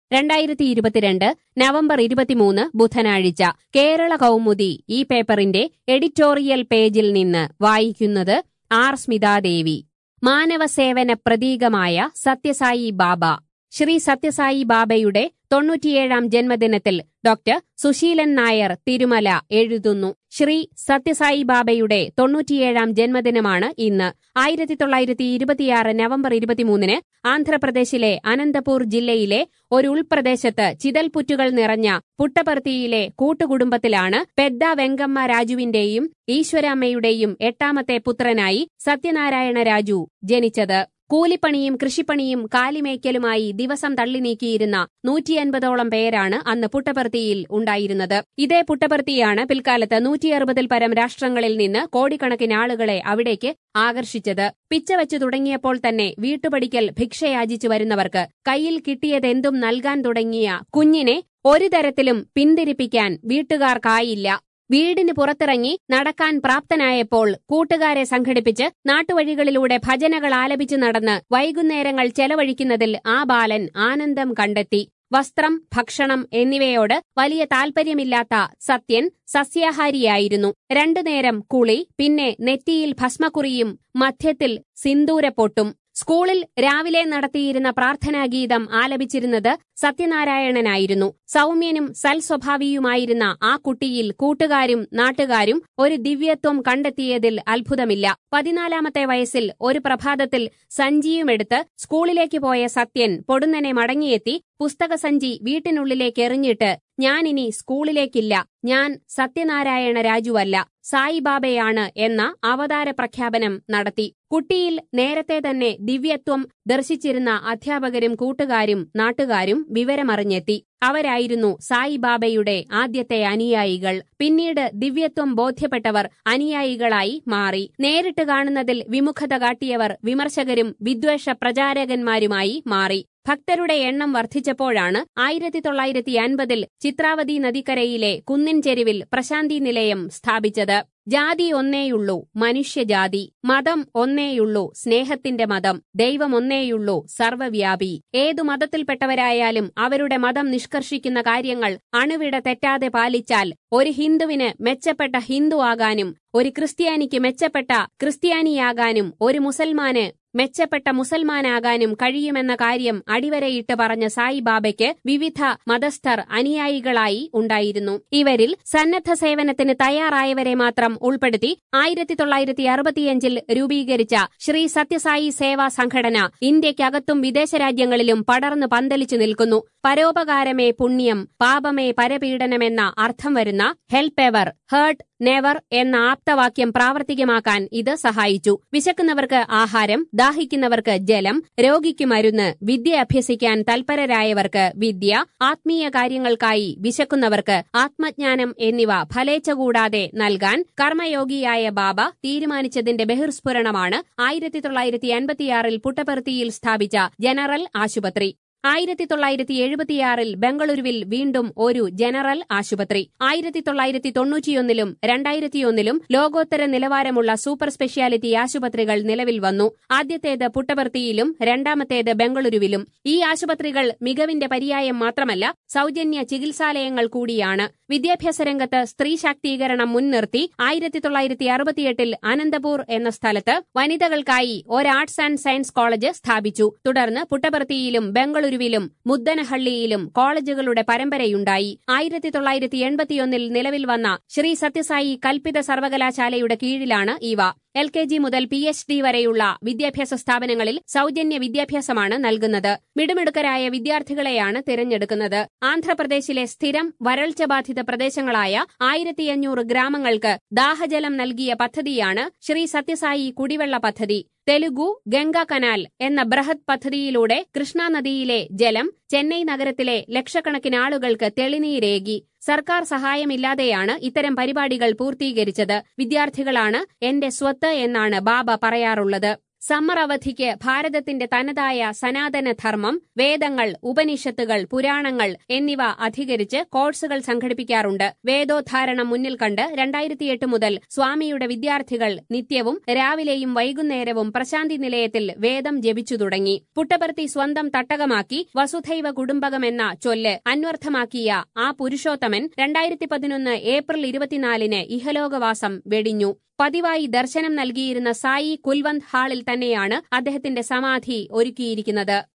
രണ്ടായിരത്തി ഇരുപത്തിരണ്ട് നവംബർ ഇരുപത്തിമൂന്ന് ബുധനാഴ്ച കേരള കൗമുദി ഈ പേപ്പറിന്റെ എഡിറ്റോറിയൽ പേജിൽ നിന്ന് വായിക്കുന്നത് ആർ സ്മിതാദേവി മാനവസേവന പ്രതീകമായ സത്യസായി ബാബ ശ്രീ സത്യസായി ബാബയുടെ തൊണ്ണൂറ്റിയേഴാം ജന്മദിനത്തിൽ ഡോക്ടർ സുശീലൻ നായർ തിരുമല എഴുതുന്നു ശ്രീ സത്യസായി ബാബയുടെ തൊണ്ണൂറ്റിയേഴാം ജന്മദിനമാണ് ഇന്ന് ആയിരത്തി തൊള്ളായിരത്തി ഇരുപത്തിയാറ് നവംബർ ഇരുപത്തിമൂന്നിന് ആന്ധ്രാപ്രദേശിലെ അനന്തപൂർ ജില്ലയിലെ ഒരു ഉൾപ്രദേശത്ത് ചിതൽപുറ്റുകൾ നിറഞ്ഞ പുട്ടപർത്തിയിലെ കൂട്ടുകുടുംബത്തിലാണ് പെദ്ദ വെങ്കമ്മ രാജുവിന്റെയും ഈശ്വരാമ്മയുടെയും എട്ടാമത്തെ പുത്രനായി സത്യനാരായണ രാജു ജനിച്ചത് കൂലിപ്പണിയും കൃഷിപ്പണിയും കാലിമേയ്ക്കലുമായി ദിവസം തള്ളി നീക്കിയിരുന്ന നൂറ്റിയൻപതോളം പേരാണ് അന്ന് പുട്ടപർത്തിയിൽ ഉണ്ടായിരുന്നത് ഇതേ പുട്ടപർത്തിയാണ് പിൽക്കാലത്ത് നൂറ്റിയറുപതിൽ പരം രാഷ്ട്രങ്ങളിൽ നിന്ന് കോടിക്കണക്കിന് ആളുകളെ അവിടേക്ക് ആകർഷിച്ചത് പിച്ച വെച്ചു തുടങ്ങിയപ്പോൾ തന്നെ വീട്ടുപടിക്കൽ ഭിക്ഷയാചിച്ചു വരുന്നവർക്ക് കയ്യിൽ കിട്ടിയതെന്തും നൽകാൻ തുടങ്ങിയ കുഞ്ഞിനെ ഒരു തരത്തിലും പിന്തിരിപ്പിക്കാൻ വീട്ടുകാർക്കായില്ല വീടിന് പുറത്തിറങ്ങി നടക്കാൻ പ്രാപ്തനായപ്പോൾ കൂട്ടുകാരെ സംഘടിപ്പിച്ച് നാട്ടുവഴികളിലൂടെ ഭജനകൾ ആലപിച്ചു നടന്ന് വൈകുന്നേരങ്ങൾ ചെലവഴിക്കുന്നതിൽ ആ ബാലൻ ആനന്ദം കണ്ടെത്തി വസ്ത്രം ഭക്ഷണം എന്നിവയോട് വലിയ താൽപര്യമില്ലാത്ത സത്യൻ സസ്യാഹാരിയായിരുന്നു രണ്ടുനേരം കുളി പിന്നെ നെറ്റിയിൽ ഭസ്മക്കുറിയും മധ്യത്തിൽ സിന്ദൂരപ്പൊട്ടും സ്കൂളിൽ രാവിലെ നടത്തിയിരുന്ന പ്രാർത്ഥനാഗീതം ആലപിച്ചിരുന്നത് സത്യനാരായണനായിരുന്നു സൗമ്യനും സൽസ്വഭാവിയുമായിരുന്ന ആ കുട്ടിയിൽ കൂട്ടുകാരും നാട്ടുകാരും ഒരു ദിവ്യത്വം കണ്ടെത്തിയതിൽ അത്ഭുതമില്ല പതിനാലാമത്തെ വയസ്സിൽ ഒരു പ്രഭാതത്തിൽ സഞ്ചിയുമെടുത്ത് സ്കൂളിലേക്ക് പോയ സത്യൻ പൊടുന്നനെ മടങ്ങിയെത്തി പുസ്തകസഞ്ചി വീട്ടിനുള്ളിലേക്ക് എറിഞ്ഞിട്ട് ഞാനിനി സ്കൂളിലേക്കില്ല ഞാൻ സത്യനാരായണ രാജുവല്ല സായിബാബയാണ് എന്ന അവതാര പ്രഖ്യാപനം നടത്തി കുട്ടിയിൽ നേരത്തെ തന്നെ ദിവ്യത്വം ദർശിച്ചിരുന്ന അധ്യാപകരും കൂട്ടുകാരും നാട്ടുകാരും വിവരമറിഞ്ഞെത്തി അവരായിരുന്നു സായിബാബയുടെ ആദ്യത്തെ അനുയായികൾ പിന്നീട് ദിവ്യത്വം ബോധ്യപ്പെട്ടവർ അനുയായികളായി മാറി നേരിട്ട് കാണുന്നതിൽ വിമുഖത കാട്ടിയവർ വിമർശകരും വിദ്വേഷ പ്രചാരകന്മാരുമായി മാറി ഭക്തരുടെ എണ്ണം വർദ്ധിച്ചപ്പോഴാണ് ആയിരത്തി തൊള്ളായിരത്തി അൻപതിൽ ചിത്രാവതി നദിക്കരയിലെ കുന്നിൻ ചെരുവിൽ പ്രശാന്തി നിലയം സ്ഥാപിച്ചത് ജാതി ഒന്നേയുള്ളൂ മനുഷ്യജാതി മതം ഒന്നേയുള്ളൂ സ്നേഹത്തിന്റെ മതം ദൈവം ഒന്നേയുള്ളൂ സർവ്വവ്യാപി ഏതു മതത്തിൽപ്പെട്ടവരായാലും അവരുടെ മതം നിഷ്കർഷിക്കുന്ന കാര്യങ്ങൾ അണുവിട തെറ്റാതെ പാലിച്ചാൽ ഒരു ഹിന്ദുവിന് മെച്ചപ്പെട്ട ഹിന്ദു ആകാനും ഒരു ക്രിസ്ത്യാനിക്ക് മെച്ചപ്പെട്ട ക്രിസ്ത്യാനിയാകാനും ഒരു മുസൽമാന് മെച്ചപ്പെട്ട മുസൽമാനാകാനും കഴിയുമെന്ന കാര്യം അടിവരയിട്ട് പറഞ്ഞ സായിബാബയ്ക്ക് വിവിധ മതസ്ഥർ അനുയായികളായി ഉണ്ടായിരുന്നു ഇവരിൽ സന്നദ്ധ സേവനത്തിന് തയ്യാറായവരെ മാത്രം ഉൾപ്പെടുത്തി ആയിരത്തി തൊള്ളായിരത്തി അറുപത്തിയഞ്ചിൽ രൂപീകരിച്ച ശ്രീ സത്യസായി സേവാ സംഘടന ഇന്ത്യക്കകത്തും വിദേശ രാജ്യങ്ങളിലും പടർന്നു പന്തലിച്ചു നിൽക്കുന്നു പരോപകാരമേ പുണ്യം പാപമേ പരപീഡനമെന്ന അർത്ഥം വരുന്ന ഹെൽപ്പ് എവർ ഹേർട്ട് നെവർ എന്ന ആപ്തവാക്യം പ്രാവർത്തികമാക്കാൻ ഇത് സഹായിച്ചു വിശക്കുന്നവർക്ക് ആഹാരം ദാഹിക്കുന്നവർക്ക് ജലം രോഗിക്ക് മരുന്ന് വിദ്യ അഭ്യസിക്കാൻ തൽപരരായവർക്ക് വിദ്യ ആത്മീയ കാര്യങ്ങൾക്കായി വിശക്കുന്നവർക്ക് ആത്മജ്ഞാനം എന്നിവ ഫലേച്ഛ കൂടാതെ നൽകാൻ കർമ്മയോഗിയായ ബാബ തീരുമാനിച്ചതിന്റെ ബഹിർസ്ഫുരണമാണ് ആയിരത്തി തൊള്ളായിരത്തി അൻപത്തിയാറിൽ പുട്ടപർത്തിയിൽ സ്ഥാപിച്ച ജനറൽ ആശുപത്രി ആയിരത്തി തൊള്ളായിരത്തി എഴുപത്തിയാറിൽ ബംഗളൂരുവിൽ വീണ്ടും ഒരു ജനറൽ ആശുപത്രി ആയിരത്തി തൊള്ളായിരത്തി തൊണ്ണൂറ്റിയൊന്നിലും രണ്ടായിരത്തിയൊന്നിലും ലോകോത്തര നിലവാരമുള്ള സൂപ്പർ സ്പെഷ്യാലിറ്റി ആശുപത്രികൾ നിലവിൽ വന്നു ആദ്യത്തേത് പുട്ടപർത്തിയിലും രണ്ടാമത്തേത് ബംഗളൂരുവിലും ഈ ആശുപത്രികൾ മികവിന്റെ പര്യായം മാത്രമല്ല സൌജന്യ ചികിത്സാലയങ്ങൾ കൂടിയാണ് വിദ്യാഭ്യാസ രംഗത്ത് സ്ത്രീ ശാക്തീകരണം മുൻനിർത്തി ആയിരത്തി തൊള്ളായിരത്തി അറുപത്തിയെട്ടിൽ അനന്തപൂർ എന്ന സ്ഥലത്ത് വനിതകൾക്കായി ഒരു ആർട്സ് ആൻഡ് സയൻസ് കോളേജ് സ്ഥാപിച്ചു തുടർന്ന് പുട്ടപർത്തിയിലും ബംഗളൂരുവിലും മുദ്ദനഹള്ളിയിലും കോളേജുകളുടെ പരമ്പരയുണ്ടായി ആയിരത്തി തൊള്ളായിരത്തി എൺപത്തിയൊന്നിൽ നിലവിൽ വന്ന ശ്രീ സത്യസായി കൽപ്പിത സർവകലാശാലയുടെ കീഴിലാണ് ഇവ എൽ കെ ജി മുതൽ പി എച്ച് ഡി വരെയുള്ള വിദ്യാഭ്യാസ സ്ഥാപനങ്ങളിൽ സൌജന്യ വിദ്യാഭ്യാസമാണ് നൽകുന്നത് മിടുമിടുക്കരായ വിദ്യാർത്ഥികളെയാണ് തിരഞ്ഞെടുക്കുന്നത് ആന്ധ്രാപ്രദേശിലെ സ്ഥിരം വരൾച്ച ബാധിത പ്രദേശങ്ങളായ ആയിരത്തിയഞ്ഞൂറ് ഗ്രാമങ്ങൾക്ക് ദാഹജലം നൽകിയ പദ്ധതിയാണ് ശ്രീ സത്യസായി കുടിവെള്ള പദ്ധതി തെലുഗു ഗംഗ കനാൽ എന്ന ബൃഹത് പദ്ധതിയിലൂടെ കൃഷ്ണ നദിയിലെ ജലം ചെന്നൈ നഗരത്തിലെ ലക്ഷക്കണക്കിന് ആളുകൾക്ക് തെളിനീരേകി സർക്കാർ സഹായമില്ലാതെയാണ് ഇത്തരം പരിപാടികൾ പൂർത്തീകരിച്ചത് വിദ്യാർത്ഥികളാണ് എന്റെ സ്വത്ത് എന്നാണ് ബാബ പറയാറുള്ളത് സമ്മർ അവധിക്ക് ഭാരതത്തിന്റെ തനതായ സനാതന ധർമ്മം വേദങ്ങൾ ഉപനിഷത്തുകൾ പുരാണങ്ങൾ എന്നിവ അധികരിച്ച് കോഴ്സുകൾ സംഘടിപ്പിക്കാറുണ്ട് വേദോദ്ധാരണം മുന്നിൽ കണ്ട് രണ്ടായിരത്തിയെട്ട് മുതൽ സ്വാമിയുടെ വിദ്യാർത്ഥികൾ നിത്യവും രാവിലെയും വൈകുന്നേരവും പ്രശാന്തി നിലയത്തിൽ വേദം ജപിച്ചു തുടങ്ങി പുട്ടപർത്തി സ്വന്തം തട്ടകമാക്കി വസുധൈവ കുടുംബകമെന്ന ചൊല്ല് അന്വർത്ഥമാക്കിയ ആ പുരുഷോത്തമൻ രണ്ടായിരത്തി പതിനൊന്ന് ഏപ്രിൽ ഇരുപത്തിനാലിന് ഇഹലോകവാസം വെടിഞ്ഞു പതിവായി ദർശനം നൽകിയിരുന്ന സായി കുൽവന്ത് ഹാളിൽ തന്നെയാണ് അദ്ദേഹത്തിന്റെ സമാധി ഒരുക്കിയിരിക്കുന്നത്